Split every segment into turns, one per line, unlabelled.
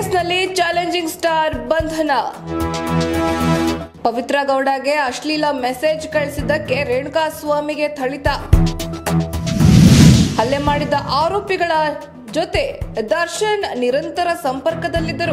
ಕೇಸ್ನಲ್ಲಿ challenging star ಬಂಧನ ಪವಿತ್ರ ಗೌಡಗೆ ಅಶ್ಲೀಲ ಮೆಸೇಜ್ ಕಳಿಸಿದ್ದಕ್ಕೆ ರೇಣುಕಾ ಸ್ವಾಮಿಗೆ ಥಳಿತ ಹಲ್ಲೆ ಮಾಡಿದ ಆರೋಪಿಗಳ ಜೊತೆ ದರ್ಶನ್ ನಿರಂತರ ಸಂಪರ್ಕದಲ್ಲಿದ್ದರು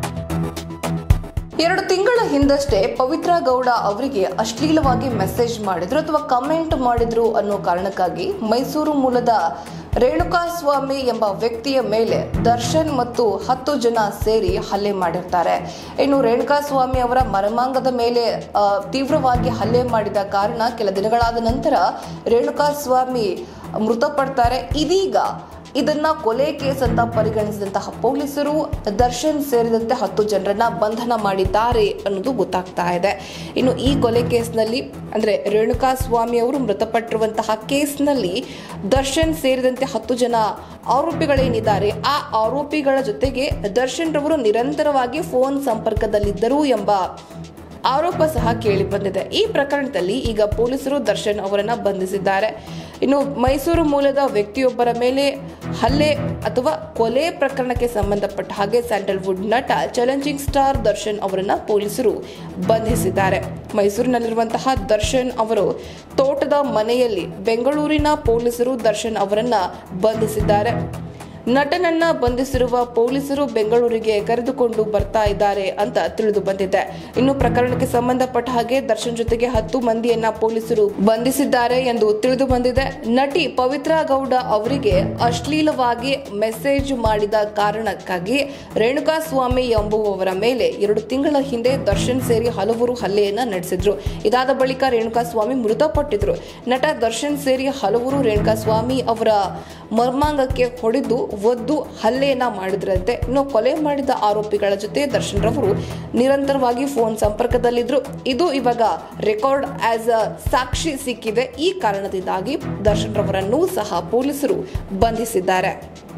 ಎರಡು ತಿಂಗಳ ಹಿಂದಷ್ಟೇ ಪವಿತ್ರ ಗೌಡ ಅವರಿಗೆ ಅಶ್ಲೀಲವಾಗಿ ಮೆಸೇಜ್ ಮಾಡಿದ್ರು ಅಥವಾ ಕಮೆಂಟ್ ಮಾಡಿದ್ರು ಅನ್ನೋ ಕಾರಣಕ್ಕಾಗಿ ಮೈಸೂರು ಮೂಲದ ರೇಣುಕಾ ಸ್ವಾಮಿ ಎಂಬ ವ್ಯಕ್ತಿಯ ಮೇಲೆ ದರ್ಶನ್ ಮತ್ತು ಹತ್ತು ಜನ ಸೇರಿ ಹಲ್ಲೆ ಮಾಡಿರ್ತಾರೆ ಇನ್ನು ರೇಣುಕಾ ಸ್ವಾಮಿ ಅವರ ಮರ್ಮಾಂಗದ ಮೇಲೆ ಆ, ತೀವ್ರವಾಗಿ ಹಲ್ಲೆ ಮಾಡಿದ ಕಾರಣ ಕೆಲ ದಿನಗಳಾದ ನಂತರ ರೇಣುಕಾ ಸ್ವಾಮಿ ಮೃತಪಡ್ತಾರೆ ಇದೀಗ ಇದನ್ನ ಕೊಲೆ ಕೇಸ್ ಅಂತ ಪರಿಗಣಿಸಿದಂತಹ ಪೊಲೀಸರು ದರ್ಶನ್ ಸೇರಿದಂತೆ ಹತ್ತು ಜನರನ್ನ ಬಂಧನ ಮಾಡಿದ್ದಾರೆ ಅನ್ನೋದು ಗೊತ್ತಾಗ್ತಾ ಇದೆ ಇನ್ನು ಈ ಕೊಲೆ ಕೇಸ್ನಲ್ಲಿ ಅಂದ್ರೆ ರೇಣುಕಾ ಸ್ವಾಮಿ ಅವರು ಮೃತಪಟ್ಟಿರುವಂತಹ ಕೇಸ್ನಲ್ಲಿ ದರ್ಶನ್ ಸೇರಿದಂತೆ ಹತ್ತು ಜನ ಆರೋಪಿಗಳೇನಿದ್ದಾರೆ ಆ ಆರೋಪಿಗಳ ಜೊತೆಗೆ ದರ್ಶನ್ ರವರು ನಿರಂತರವಾಗಿ ಫೋನ್ ಸಂಪರ್ಕದಲ್ಲಿದ್ದರು ಎಂಬ ಆರೋಪ ಸಹ ಕೇಳಿ ಬಂದಿದೆ ಈ ಪ್ರಕರಣದಲ್ಲಿ ಈಗ ಪೊಲೀಸರು ದರ್ಶನ್ ಅವರನ್ನ ಬಂಧಿಸಿದ್ದಾರೆ ಇನ್ನು ಮೈಸೂರು ಮೂಲದ ವ್ಯಕ್ತಿಯೊಬ್ಬರ ಮೇಲೆ ಹಲ್ಲೆ ಅಥವಾ ಕೊಲೆ ಪ್ರಕರಣಕ್ಕೆ ಸಂಬಂಧಪಟ್ಟ ಹಾಗೆ ಸ್ಯಾಂಡಲ್ವುಡ್ ನಟ ಚಾಲೆಂಜಿಂಗ್ ಸ್ಟಾರ್ ದರ್ಶನ್ ಅವರನ್ನ ಪೊಲೀಸರು ಬಂಧಿಸಿದ್ದಾರೆ ಮೈಸೂರಿನಲ್ಲಿರುವಂತಹ ದರ್ಶನ್ ಅವರು ತೋಟದ ಮನೆಯಲ್ಲಿ ಬೆಂಗಳೂರಿನ ಪೊಲೀಸರು ದರ್ಶನ್ ಅವರನ್ನ ಬಂಧಿಸಿದ್ದಾರೆ ನಟನನ್ನ ಬಂಧಿಸಿರುವ ಪೊಲೀಸರು ಬೆಂಗಳೂರಿಗೆ ಕರೆದುಕೊಂಡು ಬರ್ತಾ ಇದ್ದಾರೆ ಅಂತ ತಿಳಿದು ಬಂದಿದೆ ಇನ್ನು ಪ್ರಕರಣಕ್ಕೆ ಸಂಬಂಧಪಟ್ಟ ಹಾಗೆ ದರ್ಶನ್ ಜೊತೆಗೆ ಹತ್ತು ಮಂದಿಯನ್ನ ಪೊಲೀಸರು ಬಂಧಿಸಿದ್ದಾರೆ ಎಂದು ತಿಳಿದು ಬಂದಿದೆ ನಟಿ ಪವಿತ್ರ ಗೌಡ ಅವರಿಗೆ ಅಶ್ಲೀಲವಾಗಿ ಮೆಸೇಜ್ ಮಾಡಿದ ಕಾರಣಕ್ಕಾಗಿ ರೇಣುಕಾ ಸ್ವಾಮಿ ಎಂಬುವವರ ಮೇಲೆ ಎರಡು ತಿಂಗಳ ಹಿಂದೆ ದರ್ಶನ್ ಸೇರಿ ಹಲವರು ಹಲ್ಲೆಯನ್ನ ನಡೆಸಿದ್ರು ಇದಾದ ಬಳಿಕ ರೇಣುಕಾ ಸ್ವಾಮಿ ಮೃತಪಟ್ಟಿದ್ರು ನಟ ದರ್ಶನ್ ಸೇರಿ ಹಲವರು ರೇಣುಕಾ ಸ್ವಾಮಿ ಅವರ ಮರ್ಮಾಂಗಕ್ಕೆ ಹೊಡೆದು ಒದ್ದು ಹಲ್ಲೆಯನ್ನ ಮಾಡಿದ್ರಂತೆ ಇನ್ನು ಕೊಲೆ ಮಾಡಿದ ಆರೋಪಿಗಳ ಜೊತೆ ದರ್ಶನ್ ರವರು ನಿರಂತರವಾಗಿ ಫೋನ್ ಸಂಪರ್ಕದಲ್ಲಿದ್ರು ಇದು ಇವಾಗ ರೆಕಾರ್ಡ್ ಆಸ್ ಅ ಸಾಕ್ಷಿ ಸಿಕ್ಕಿದೆ ಈ ಕಾರಣದಿಂದಾಗಿ ದರ್ಶನ್ ರವರನ್ನೂ ಸಹ ಪೊಲೀಸರು ಬಂಧಿಸಿದ್ದಾರೆ